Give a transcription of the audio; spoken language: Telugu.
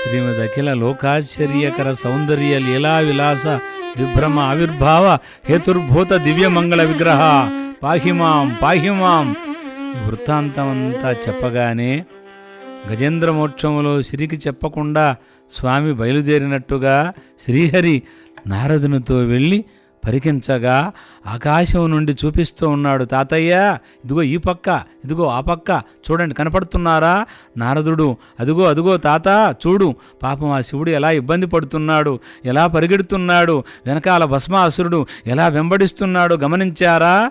శ్రీమద్ అఖిల లోకాశ్చర్యకర సౌందర్య లీలా విలాస విభ్రమ ఆవిర్భావ హేతుర్భూత దివ్యమంగళ విగ్రహ పాహిమాం పాహిమాం ఈ వృత్తాంతమంతా చెప్పగానే గజేంద్ర మోక్షములో సిరికి చెప్పకుండా స్వామి బయలుదేరినట్టుగా శ్రీహరి నారదునితో వెళ్ళి పరికించగా ఆకాశం నుండి చూపిస్తూ ఉన్నాడు తాతయ్య ఇదిగో ఈ పక్క ఇదిగో ఆ పక్క చూడండి కనపడుతున్నారా నారదుడు అదిగో అదిగో తాత చూడు పాపం ఆ శివుడు ఎలా ఇబ్బంది పడుతున్నాడు ఎలా పరిగెడుతున్నాడు వెనకాల భస్మాసురుడు ఎలా వెంబడిస్తున్నాడు గమనించారా